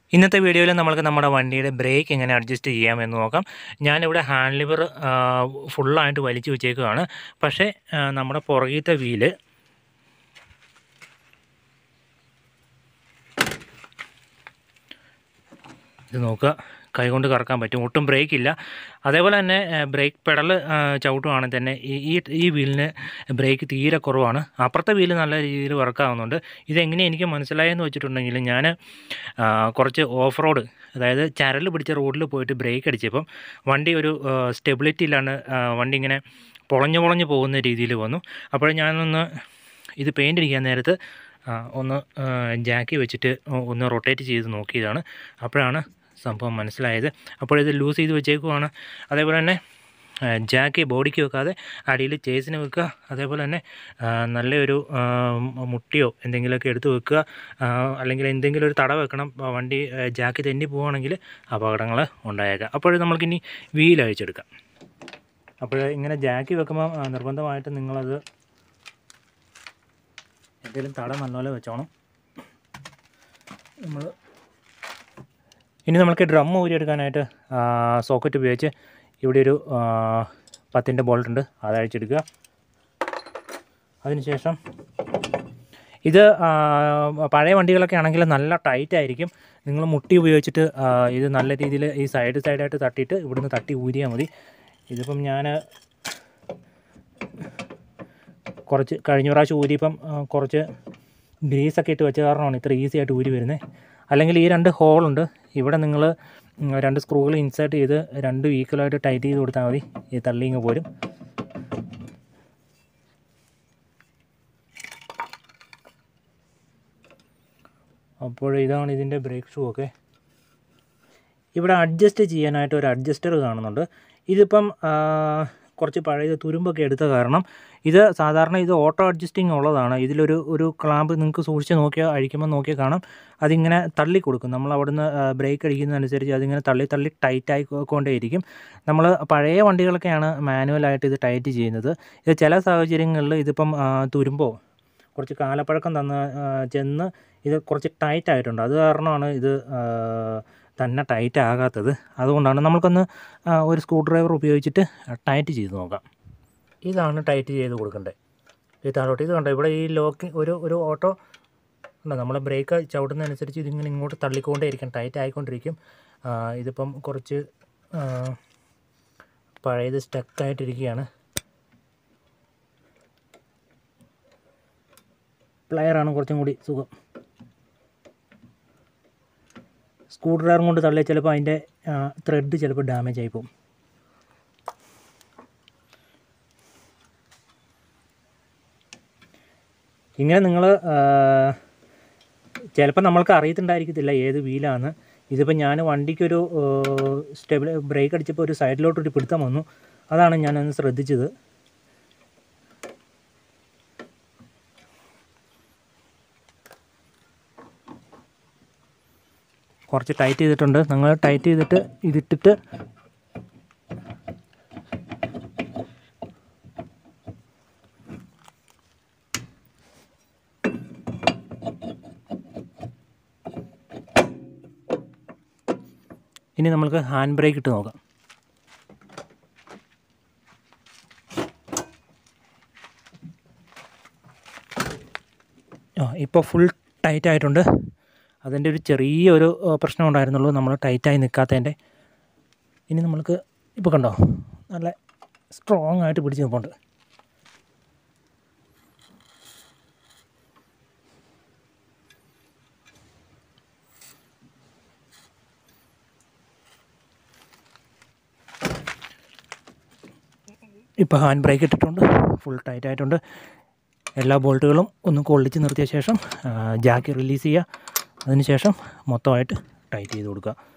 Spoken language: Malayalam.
ഇന്നത്തെ വീഡിയോയിൽ നമുക്ക് നമ്മുടെ വണ്ടിയുടെ ബ്രേക്ക് എങ്ങനെ അഡ്ജസ്റ്റ് ചെയ്യാമെന്ന് നോക്കാം ഞാനിവിടെ ഹാൻഡ് ലിവർ ഫുള്ളായിട്ട് വലിച്ചു വെച്ചേക്കുകയാണ് പക്ഷേ ആ, നമ്മുടെ പുറകിലത്തെ വീല് ഇത് നോക്കുക കൈകൊണ്ട് കറക്കാൻ പറ്റും ഒട്ടും ബ്രേക്ക് ഇല്ല അതേപോലെ തന്നെ ബ്രേക്ക് പെഡൽ ചവിട്ടുവാണെങ്കിൽ തന്നെ ഈ ഈ ഈ വീലിന് ബ്രേക്ക് തീരെ കുറവാണ് അപ്പുറത്തെ വീല് നല്ല രീതിയിൽ വർക്കാവുന്നുണ്ട് ഇതെങ്ങനെ എനിക്ക് മനസ്സിലായെന്ന് വെച്ചിട്ടുണ്ടെങ്കിൽ ഞാൻ കുറച്ച് ഓഫ് റോഡ് അതായത് ചരൽ പിടിച്ച റോഡിൽ പോയിട്ട് ബ്രേക്ക് അടിച്ചപ്പം വണ്ടി ഒരു സ്റ്റെബിലിറ്റി ഇല്ലാണ്ട് ആ, വണ്ടി ഇങ്ങനെ പൊളഞ്ഞു പൊളഞ്ഞു പോകുന്ന രീതിയിൽ വന്നു അപ്പോൾ ഞാനൊന്ന് ഇത് പെയിൻ്റ് അടിക്കാൻ നേരത്ത് ആ, ഒന്ന് ആ, ജാക്കി വെച്ചിട്ട് ഒ- ഒന്ന് റൊട്ടേറ്റ് ചെയ്ത് നോക്കിയതാണ് അപ്പോഴാണ് സംഭവം മനസ്സിലായത് അപ്പോഴിത് ലൂസ് ചെയ്ത് വെച്ചേക്കുവാണ് അതേപോലെ തന്നെ ആ, ജാക്കി ബോഡിക്ക് വെക്കാതെ അടിയിൽ ചേസിന് വെക്കുക അതേപോലെ തന്നെ ആ, നല്ലൊരു ആ, മ- മുട്ടിയോ എന്തെങ്കിലുമൊക്കെ എടുത്ത് വെക്കുക ആ, അല്ലെങ്കിൽ എന്തെങ്കിലും ഒരു തട വെക്കണം ആ, വണ്ടി ആ, ജാക്കി തെന്നി പോവുകയാണെങ്കിൽ അപകടങ്ങൾ ഉണ്ടായേക്കാം അപ്പോൾ നമ്മൾക്കിനി വീൽ അഴിച്ചെടുക്കാം അപ്പോൾ ഇങ്ങനെ ജാക്കി വെക്കുമ്പോൾ ആ, നിർബന്ധമായിട്ട് നിങ്ങളത് എന്തെങ്കിലും തട നല്ലപോലെ വെച്ചോണം നമ്മൾ ഇനി നമുക്ക് ഡ്രം ഊരിയെടുക്കാനായിട്ട് സോക്കറ്റ് ഉപയോഗിച്ച് ഇവിടെ ഒരു ആ, പത്തിൻ്റെ ബോൾട്ട് ഉണ്ട് അത് അഴിച്ചെടുക്കുക അതിനുശേഷം ഇത് ആ, പഴയ വണ്ടികളൊക്കെ ആണെങ്കിൽ നല്ല ടൈറ്റ് ആയിരിക്കും നിങ്ങൾ മുട്ടി ഉപയോഗിച്ചിട്ട് ആ, ഇത് നല്ല രീതിയിൽ ഈ സൈഡ് സൈഡായിട്ട് തട്ടിയിട്ട് ഇവിടുന്ന് തട്ടി ഊരിയാൽ മതി ഇതിപ്പം ഞാൻ കുറച്ച് കഴിഞ്ഞ പ്രാവശ്യം ഊരിയപ്പം ആ, കുറച്ച് ഗ്രീസൊക്കെ ഇട്ട് വെച്ച കാരണമാണ് ഇത്ര ഈസി ആയിട്ട് ഊരി വരുന്നത് അല്ലെങ്കിൽ ഈ രണ്ട് ഹോളുണ്ട് ഇവിടെ നിങ്ങൾ രണ്ട് സ്ക്രൂകൾ ഇൻസേർട്ട് ചെയ്ത് രണ്ടും ഈക്വലായിട്ട് ടൈറ്റ് ചെയ്ത് കൊടുത്താൽ മതി ഈ തള്ളിങ്ങ് പോരും അപ്പോൾ ഇതാണ് ഇതിൻ്റെ ബ്രേക്ക് ഷൂ ഒക്കെ ഇവിടെ അഡ്ജസ്റ്റ് ചെയ്യാനായിട്ട് ഒരു അഡ്ജസ്റ്റർ കാണുന്നുണ്ട് ഇതിപ്പം ആ, കുറച്ച് പഴയ തുരുമ്പൊക്കെ എടുത്ത കാരണം ഇത് സാധാരണ ഇത് ഓട്ടോ അഡ്ജസ്റ്റിംഗ് ഉള്ളതാണ് ഇതിലൊരു ഒരു ക്ലാമ്പ് നിങ്ങൾക്ക് സൂക്ഷിച്ച് നോക്കിയാൽ അഴിക്കുമ്പോൾ നോക്കിയാൽ കാണാം അതിങ്ങനെ തള്ളി കൊടുക്കും നമ്മൾ അവിടുന്ന് ബ്രേക്ക് അടിക്കുന്നതനുസരിച്ച് അതിങ്ങനെ തള്ളി തള്ളി ടൈറ്റ് ആയിക്കൊണ്ടേയിരിക്കും നമ്മൾ പഴയ വണ്ടികളൊക്കെയാണ് മാനുവലായിട്ട് ഇത് ടൈറ്റ് ചെയ്യുന്നത് ഇത് ചില സാഹചര്യങ്ങളിൽ ഇതിപ്പം ആ, തുരുമ്പോ കുറച്ച് കാലപ്പഴക്കം തന്ന് ആ, ചെന്ന് ഇത് കുറച്ച് ടൈറ്റ് ആയിട്ടുണ്ട് അത് കാരണമാണ് ഇത് ആ, തന്നെ ടൈറ്റ് ആകാത്തത് അതുകൊണ്ടാണ് നമുക്കൊന്ന് ആ, ഒരു സ്ക്രൂ ഡ്രൈവർ ഉപയോഗിച്ചിട്ട് ടൈറ്റ് ചെയ്ത് നോക്കാം ഇതാണ് ടൈറ്റ് ചെയ്ത് കൊടുക്കേണ്ടത് ഈ താഴോട്ട് ഇത് കണ്ടോ ഇവിടെ ഈ ലോക്ക് ഒരു ഒരു ഓട്ടോ ഉണ്ടോ നമ്മൾ ബ്രേക്ക് ചവിട്ടുന്നതനുസരിച്ച് ഇതിങ്ങനെ ഇങ്ങോട്ട് തള്ളിക്കൊണ്ടേയിരിക്കും ടൈറ്റ് ആയിക്കൊണ്ടിരിക്കും ആ, ഇതിപ്പം കുറച്ച് ആ, പഴയത് സ്റ്റക്കായിട്ടിരിക്കുകയാണ് പ്ലെയറാണ് കുറച്ചും കൂടി സുഖം സ്ക്രൂ ഡ്രൈവർ കൊണ്ട് തള്ളിയാൽ ചിലപ്പോൾ അതിൻ്റെ ത്രെഡ് ചിലപ്പോൾ ഡാമേജ് ആയി പോകും ഇങ്ങനെ നിങ്ങൾ ചിലപ്പോൾ നമ്മൾക്ക് അറിയത്തുണ്ടായിരിക്കത്തില്ല ഏത് വീലാണ് ഇതിപ്പോൾ ഞാൻ വണ്ടിക്കൊരു സ്റ്റെബിൾ ബ്രേക്ക് അടിച്ചപ്പോൾ ഒരു സൈഡിലോട്ടൊരു പിടുത്തം വന്നു അതാണ് ഞാനൊന്ന് ശ്രദ്ധിച്ചത് കുറച്ച് ടൈറ്റ് ചെയ്തിട്ടുണ്ട് നിങ്ങൾ ടൈറ്റ് ചെയ്തിട്ട് ഇതിട്ടിട്ട് ഇനി നമുക്ക് ഹാൻഡ് ബ്രേക്ക് ഇട്ട് നോക്കാം ആ ഇപ്പോൾ ഫുൾ ടൈറ്റ് ആയിട്ടുണ്ട് അതിൻ്റെ ഒരു ചെറിയൊരു ഏഹ്, പ്രശ്നം ഉണ്ടായിരുന്നുള്ളൂ നമ്മൾ ടൈറ്റായി നിൽക്കാത്തതിൻ്റെ ഇനി നമ്മൾക്ക് ഇപ്പോൾ കണ്ടോ നല്ല സ്ട്രോങ് ആയിട്ട് പിടിച്ച് നിൽപ്പുണ്ട് ഇപ്പോൾ ഹാൻഡ് ബ്രേക്ക് ഇട്ടിട്ടുണ്ട് ഫുൾ ടൈറ്റ് ആയിട്ടുണ്ട് എല്ലാ ബോൾട്ടുകളും ഒന്ന് കൊള്ളിച്ച് നിർത്തിയ ശേഷം ജാക്കി റിലീസ് ചെയ്യുക അതിനുശേഷം മൊത്തമായിട്ട് ടൈറ്റ് ചെയ്ത് കൊടുക്കുക